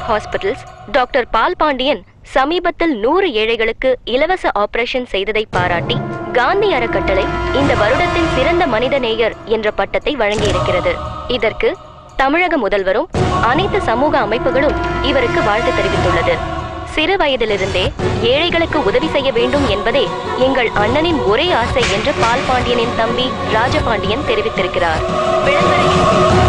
Of hospitals doctor Paul Pandian சமீபத்தில் நூறு ஏழைகளுக்கு இலவச ஆபரேஷன் செய்ததை பாராட்டி காந்தி அறக்கட்டளை இந்த வருடத்தின் சிறந்த மனித நேயர் என்ற பட்டத்தை வழங்கியிருக்கிறது இதற்கு தமிழக முதல்வரும் அனைத்து சமூக அமைப்புகளும் இவருக்கு வாழ்த்து தெரிவித்துள்ளது சிறு வயதிலிருந்தே ஏழைகளுக்கு உதவி செய்ய வேண்டும் என்பதே எங்கள் அண்ணனின் ஒரே ஆசை என்று பால் பாண்டியனின் தம்பி ராஜபாண்டியன் தெரிவித்திருக்கிறார் விளம்பர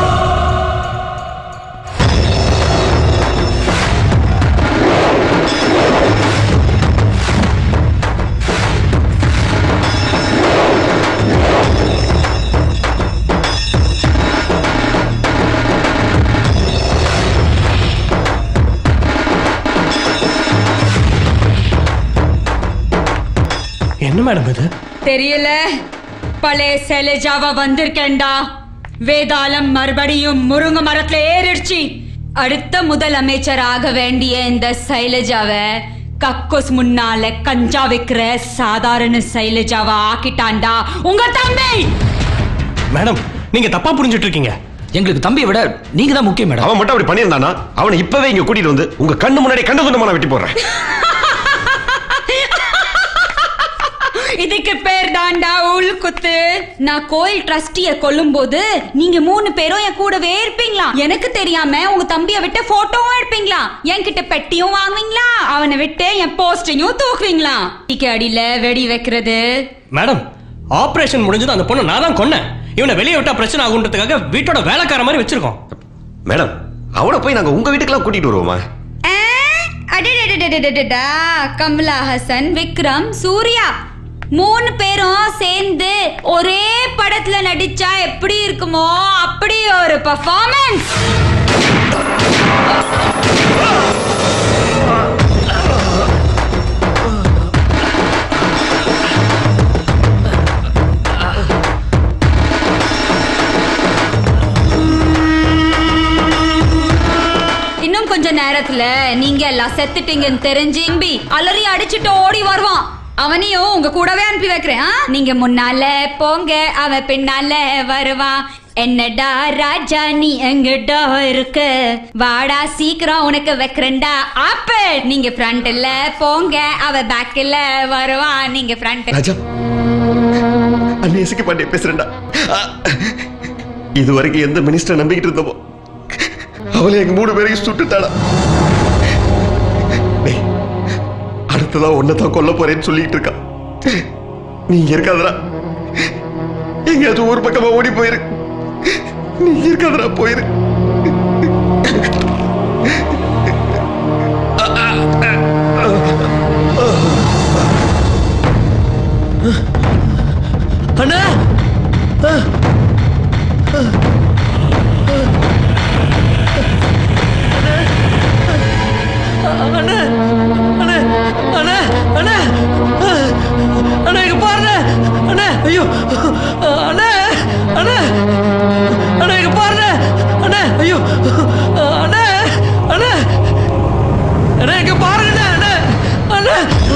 என்ன மேடம் இது தெரியல பழைய சைலஜாவா வந்திருக்கேன்டா வேதாளம் மறுபடியும் முருங்க மரத்துல ஏறிடுச்சு அடுத்த முதலமைச்சர் ஆக வேண்டிய இந்த சைலஜாவை கக்கோஸ் முன்னால கஞ்சா வைக்கிற சாதாரண சைலஜாவா ஆக்கிட்டான்டா உங்க தம்பி மேடம் நீங்க தப்பா புரிஞ்சிட்டு இருக்கீங்க எங்களுக்கு தம்பியை விட நீங்க தான் முக்கியம் மேடம் அவன் மட்டும் அப்படி பண்ணியிருந்தானா அவனை இப்பவே இங்க கூட்டிட்டு வந்து உங்க கண்ணு முன்னாடி கண்டு துண்டமான வெட்டி போடுறேன் இதுக்கு பேர் தாண்டா உள் குத்து நான் கோயில் ட்ரஸ்டிய கொல்லும் போது நீங்க மூணு பேரும் என் கூடவே இருப்பீங்களா எனக்கு தெரியாம உங்க தம்பிய விட்டு போட்டோவும் எடுப்பீங்களா என்கிட்ட பெட்டியும் வாங்குவீங்களா அவனை விட்டு என் போஸ்டையும் தூக்குவீங்களா டீக்கு அடியில வெடி வைக்கிறது மேடம் ஆபரேஷன் முடிஞ்சது அந்த பொண்ணு நான் தான் கொன்னேன் இவனை வெளியே விட்டா பிரச்சனை ஆகுன்றதுக்காக வீட்டோட வேலைக்கார மாதிரி வச்சிருக்கோம் மேடம் அவனை போய் நாங்க உங்க வீட்டுக்கெல்லாம் கூட்டிட்டு வருவோமா ஆ, அடடடடடடடடா, கமலா ஹசன் விக்ரம் சூர்யா மூணு பேரும் சேர்ந்து ஒரே படத்துல நடிச்சா எப்படி இருக்குமோ அப்படி ஒரு பர்ஃபார்மன்ஸ் இன்னும் கொஞ்ச நேரத்துல நீங்க எல்லாம் செத்துட்டீங்கன்னு தெரிஞ்சு இம்பி அலறி அடிச்சுட்டு ஓடி வருவான் அவனையும் உங்க கூடவே அனுப்பி வைக்கிறேன் ஆ? நீங்க முன்னால போங்க அவன் பின்னால வருவான் என்னடா ராஜா நீ எங்கடா இருக்க வாடா சீக்கிரம் உனக்கு வைக்கிறேன்டா ஆப்பு நீங்க ஃப்ரண்ட்ல போங்க அவ பேக்ல வருவான் நீங்க ஃப்ரண்ட் ராஜா அண்ணன் இசைக்கு பாண்டிய பேசுறேன்டா இது வரைக்கும் எந்த மினிஸ்டர் நம்பிக்கிட்டு இருந்தோமோ அவளை எங்க மூணு பேரையும் சுட்டுட்டாளா டேய், அடுத்ததா ஒன்னதான் கொல்ல போறேன்னு சொல்லிட்டு இருக்கா நீ இங்க இருக்காதடா எங்கேயாச்சும் ஊர் பக்கமா ஓடி போயிரு நீ இங்க இருக்காதடா போயிரு அண்ணா அண்ணா அண்ணா அண்ணா அண்ணா அண்ணா இங்க பாருண்ணே அண்ணா ஐயோ அண்ணா அண்ணா அண்ணா இங்க பாருண்ணே அண்ணா ஐயோ அண்ணா அண்ணா அண்ணா இங்க பாருங்கண்ணா அண்ணா அண்ணா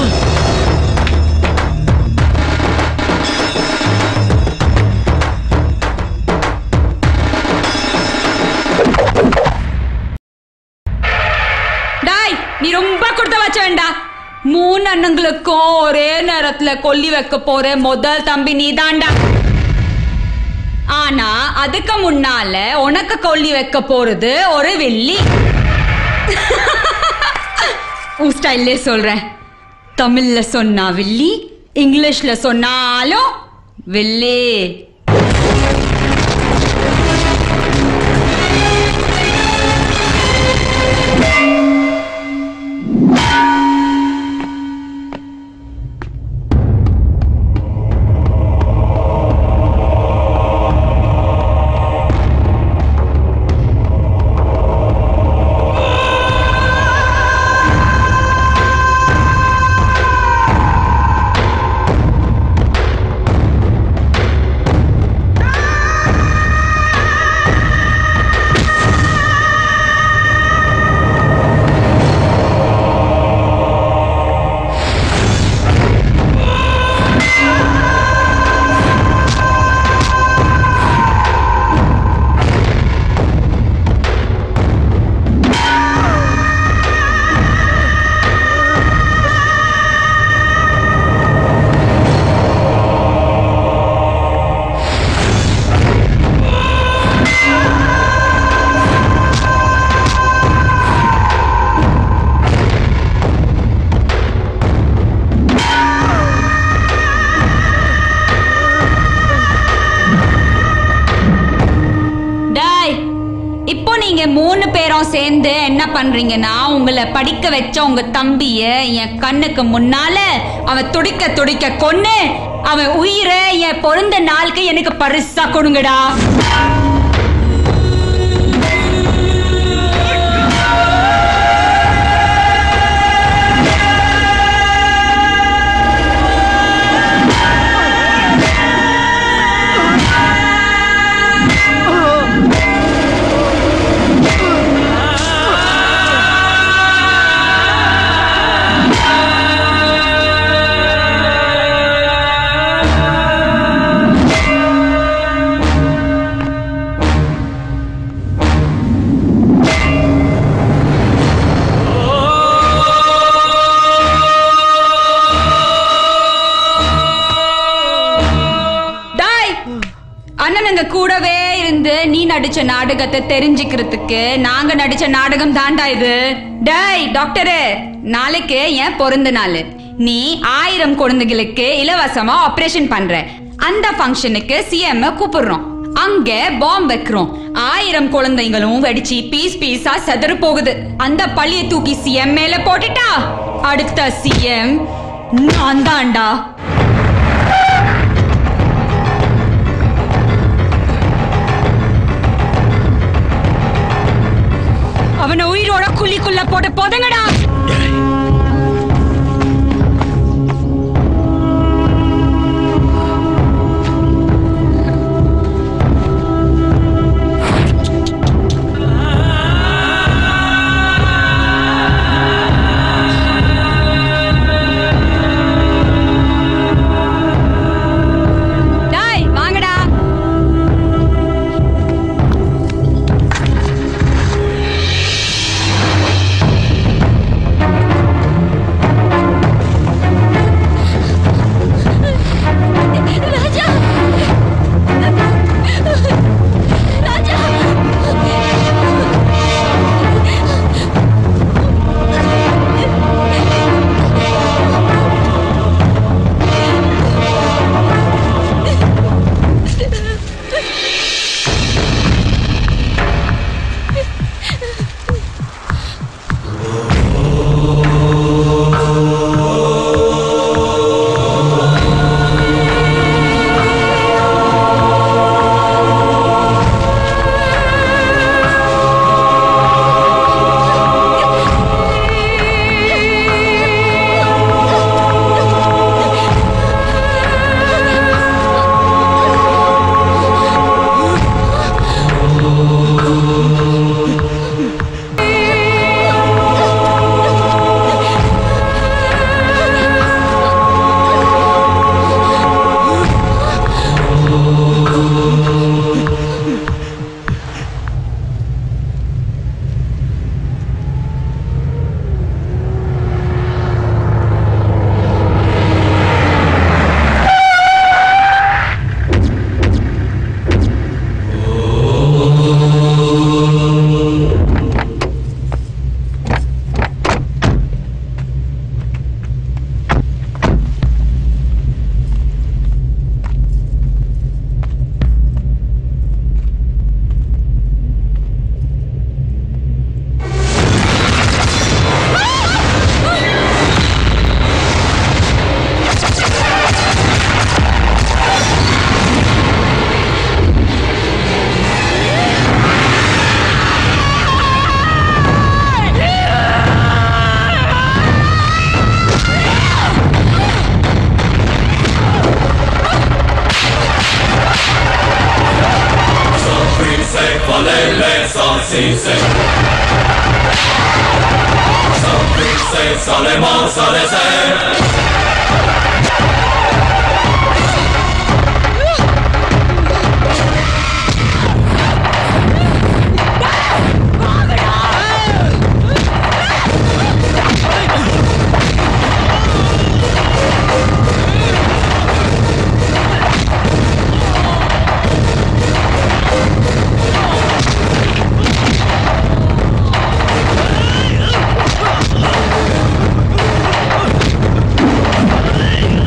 டாய் நீ ரொம்ப கொடுத்த வச்ச வேண்டா மூணு அண்ணங்களுக்கும் ஒரே நேரத்துல கொல்லி வைக்க போற முதல் தம்பி நீ தாண்டா ஆனா அதுக்கு முன்னால உனக்கு கொல்லி வைக்க போறது ஒரு வெள்ளி உன் ஸ்டைல்லே சொல்றேன் தமிழ்ல சொன்னா வெள்ளி இங்கிலீஷ்ல சொன்னாலும் வெள்ளி மூணு பேரும் சேர்ந்து என்ன பண்றீங்கன்னா உங்களை படிக்க வச்ச உங்க தம்பிய என் கண்ணுக்கு முன்னால அவன் துடிக்க துடிக்க கொன்னு அவன் உயிரை என் பொருந்த நாளுக்கு எனக்கு பரிசா கொடுங்கடா டாய் அண்ணனுங்க கூடவே இருந்து நீ நடிச்ச நாடகத்தை தெரிஞ்சுக்கிறதுக்கு நாங்க நடிச்ச நாடகம் தாண்டா இது டாய் டாக்டரு நாளைக்கு என் பிறந்த நாள் நீ ஆயிரம் குழந்தைகளுக்கு இலவசமா ஆபரேஷன் பண்ற அந்த ஃபங்க்ஷனுக்கு சிஎம் கூப்பிடுறோம் அங்க பாம்பு வைக்கிறோம் ஆயிரம் குழந்தைங்களும் வெடிச்சு பீஸ் பீஸா செதறு போகுது அந்த பழிய தூக்கி சிஎம் மேல போட்டுட்டா அடுத்த சிஎம் நான் தான்டா அவனை உயிரோட குழிக்குள்ள போட்டு போதுங்கடா டாய் வாங்கடா ராஜா ராஜா ஆ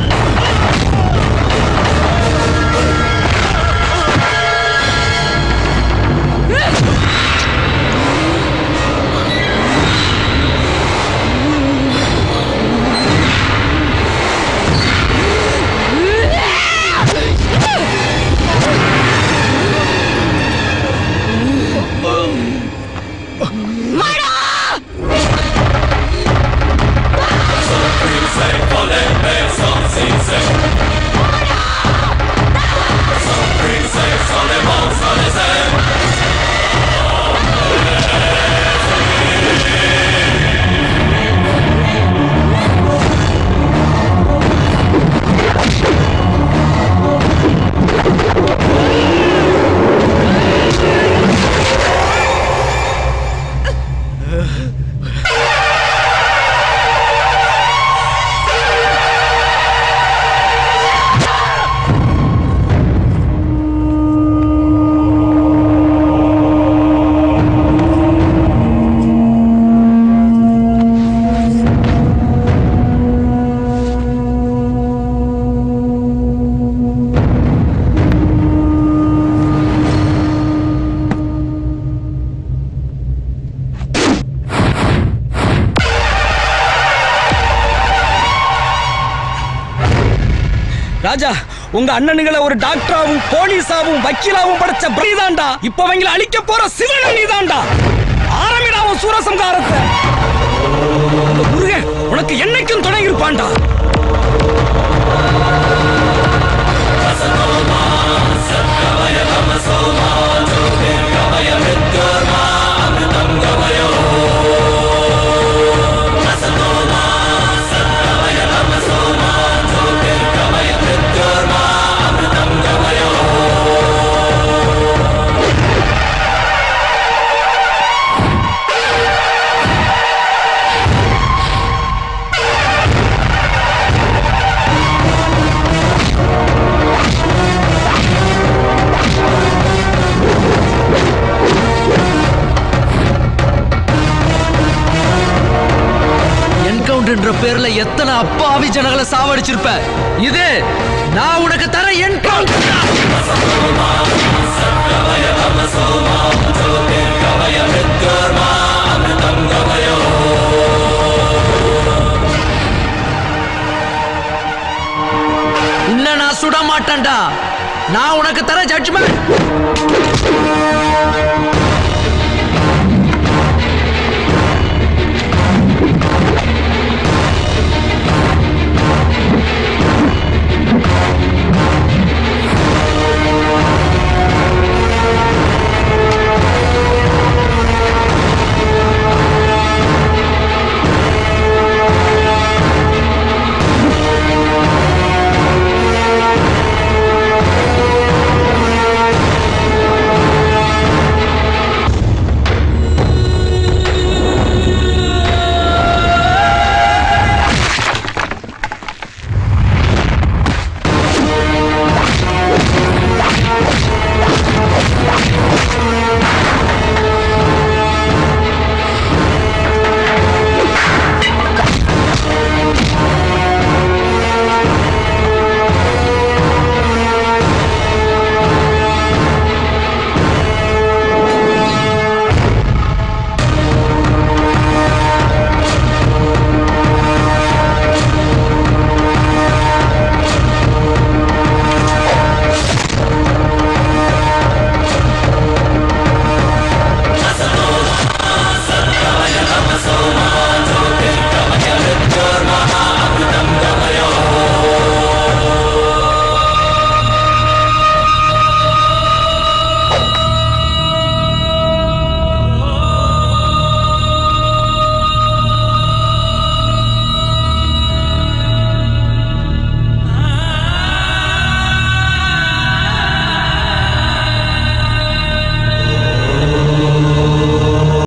ராஜா உங்க அண்ணனுங்களை ஒரு டாக்டராவும் போலீஸாவும் வக்கீலாவும் படைச்ச பிரீதாண்டா இப்ப அவங்களை அழிக்க போற சிவன நீதாண்டா ஆரம்பிடாவும் சூரசம்காரத்தை இந்த முருகன் உனக்கு என்னைக்கும் துணை இருப்பான்டா என்கவுண்டர்ன்ற பேர்ல எத்தனை அப்பாவி ஜனங்களை சாவடிச்சிருப்ப இது நான் உனக்கு தர என்கவுண்டர் உன்னை நான் சுட மாட்டேன்டா நான் உனக்கு தர ஜட்ஜ்மெண்ட்